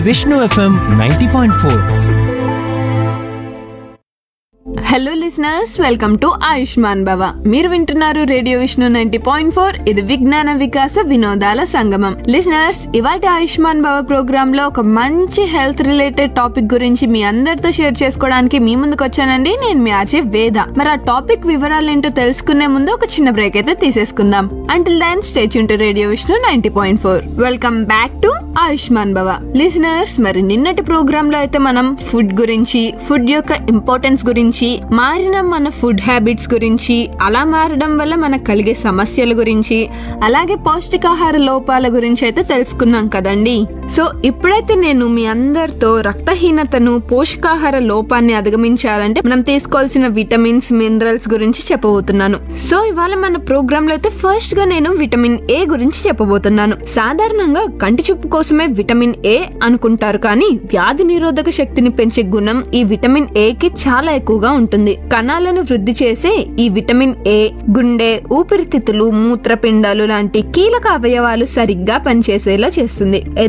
Vishnu FM ninety point four hello listeners welcome to Ayushman Bhava మీరు వింటున్నారు radio Vishnu ninety point four ఇది విజ్ఞాన వికాస వినోదాల సంగమం లిసనర్స్ ఇవాటి ఆయుష్మాన్ భవ ప్రోగ్రామ్ లో ఒక మంచి హెల్త్ రిలేటెడ్ టాపిక్ గురించి మీ అందరితో షేర్ చేసుకోవడానికి మీ ముందుకు వచ్చానండి నేను మీ ఆచే వేద మరి ఆ టాపిక్ వివరాలు ఏంటో తెలుసుకునే ముందు ఒక చిన్న బ్రేక్ అయితే తీసేసుకుందాం until then stay tuned to radio Vishnu ninety point four welcome back to Ayushman Bhava listeners మరి నిన్నటి ప్రోగ్రామ్ లో అయితే మనం ఫుడ్ గురించి ఫుడ్ యొక్క ఇంపార్టెన్స్ గురించి మారిన మన ఫుడ్ హ్యాబిట్స్ గురించి అలా మారడం వల్ల మనకు కలిగే సమస్యల గురించి అలాగే పౌష్టికాహార లోపాల గురించి అయితే తెలుసుకున్నాం కదండి సో ఇప్పుడైతే నేను మీ అందరితో రక్తహీనతను పోషకాహార లోపాన్ని అధిగమించాలంటే మనం తీసుకోవాల్సిన విటమిన్స్ మినరల్స్ గురించి చెప్పబోతున్నాను సో ఇవాళ మన ప్రోగ్రామ్ లో అయితే ఫస్ట్ గా నేను విటమిన్ ఏ గురించి చెప్పబోతున్నాను సాధారణంగా కంటి చూపు కోసమే విటమిన్ ఏ అనుకుంటారు కానీ వ్యాధి నిరోధక శక్తిని పెంచే గుణం ఈ విటమిన్ ఏ కి చాలా ఎక్కువగా ఉంటుంది కణాలను వృద్ధి చేసే ఈ విటమిన్ ఏ గుండె ఊపిరితిత్తులు మూత్రపిండాలు లాంటి కీలక అవయవాలు సరిగ్గా పనిచేసేలా చేస్తుంది